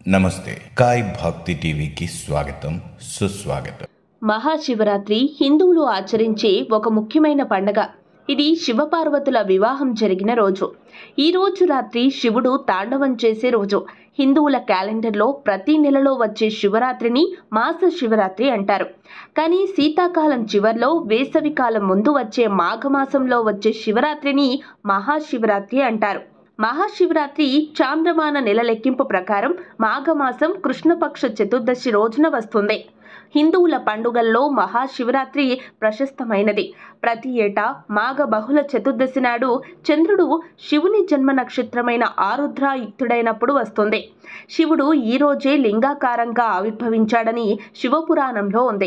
నమస్తే కాయ్ భక్తి టీవీకి స్వాగతం సుస్వాగతం మహాశివరాత్రి హిందువులు ఆచరించే ఒక ముఖ్యమైన పండగ ఇది శివపార్వతుల వివాహం జరిగిన రోజు ఈ రోజు రాత్రి శివుడు తాండవం చేసే రోజు హిందువుల క్యాలెండర్లో ప్రతి నెలలో వచ్చే శివరాత్రిని మాస శివరాత్రి అంటారు కానీ శీతాకాలం చివర్లో వేసవి కాలం ముందు వచ్చే మాఘమాసంలో వచ్చే శివరాత్రిని మహాశివరాత్రి అంటారు మహాశివరాత్రి చాంద్రమాన నెల లెక్కింపు ప్రకారం మాఘమాసం కృష్ణపక్ష చతుర్దశి రోజున వస్తుంది హిందువుల పండుగల్లో మహాశివరాత్రి ప్రశస్తమైనది ప్రతి ఏటా మాఘ బహుళ చతుర్దశి నాడు చంద్రుడు శివుని జన్మ నక్షత్రమైన ఆరుద్రాయుక్తుడైనప్పుడు వస్తుంది శివుడు ఈ రోజే లింగాకారంగా ఆవిర్భవించాడని శివపురాణంలో ఉంది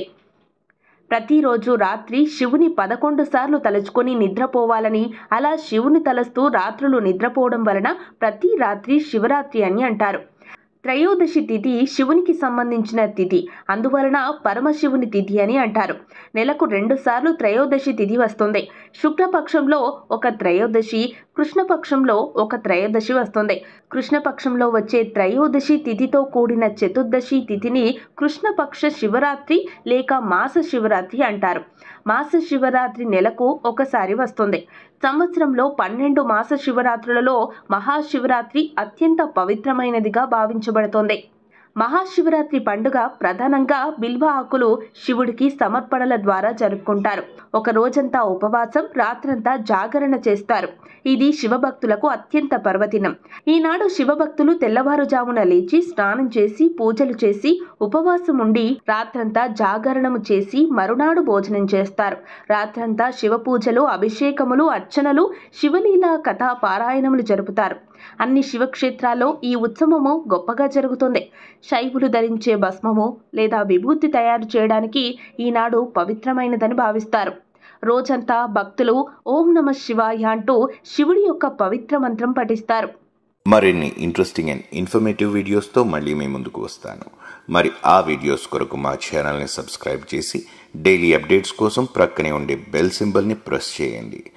ప్రతిరోజు రాత్రి శివుని పదకొండు సార్లు తలుచుకొని నిద్రపోవాలని అలా శివుని తలస్తూ రాత్రులు నిద్రపోవడం వలన ప్రతి రాత్రి శివరాత్రి అని అంటారు త్రయోదశి తిథి శివునికి సంబంధించిన తిథి అందువలన పరమశివుని తిథి అని అంటారు నెలకు రెండు సార్లు త్రయోదశి తిథి వస్తుంది శుక్లపక్షంలో ఒక త్రయోదశి కృష్ణపక్షంలో ఒక త్రయోదశి వస్తుంది కృష్ణపక్షంలో వచ్చే త్రయోదశి తిథితో కూడిన చతుర్దశి తిథిని కృష్ణపక్ష శివరాత్రి లేక మాస శివరాత్రి అంటారు మాస శివరాత్రి నెలకు ఒకసారి వస్తుంది సంవత్సరంలో పన్నెండు మాస శివరాత్రులలో మహాశివరాత్రి అత్యంత పవిత్రమైనదిగా భావించబడుతోంది మహాశివరాత్రి పండుగ ప్రధానంగా బిల్వ ఆకులు శివుడికి సమర్పణల ద్వారా జరుపుకుంటారు ఒక రోజంతా ఉపవాసం రాత్రంతా జాగరణ చేస్తారు ఇది శివభక్తులకు అత్యంత పర్వదినం ఈనాడు శివభక్తులు తెల్లవారుజామున లేచి స్నానం చేసి పూజలు చేసి ఉపవాసం ఉండి రాత్రంతా జాగరణము చేసి మరునాడు భోజనం చేస్తారు రాత్రంతా శివ పూజలు అభిషేకములు అర్చనలు శివలీలా కథా పారాయణములు జరుపుతారు అన్ని శివక్షేత్రాల్లో ఈ ఉత్సవము గొప్పగా జరుగుతుంది శైవులు ధరించే భస్మము లేదా విభూతి తయారు చేయడానికి ఈనాడు పవిత్రమైనదని భావిస్తారు రోజంతా భక్తులు ఓం నమ శివాయ అంటూ శివుడి యొక్క పవిత్ర మంత్రం పఠిస్తారు మరిన్ని ఇంట్రెస్టింగ్ అండ్ ఇన్ఫర్మేటివ్ వీడియోస్తో మళ్ళీ మీ ముందుకు వస్తాను మరి ఆ వీడియోస్ కొరకు మా ఛానల్ని సబ్స్క్రైబ్ చేసి డైలీ అప్డేట్స్ కోసం ప్రక్కనే ఉండే బెల్ సింబల్ని ప్రెస్ చేయండి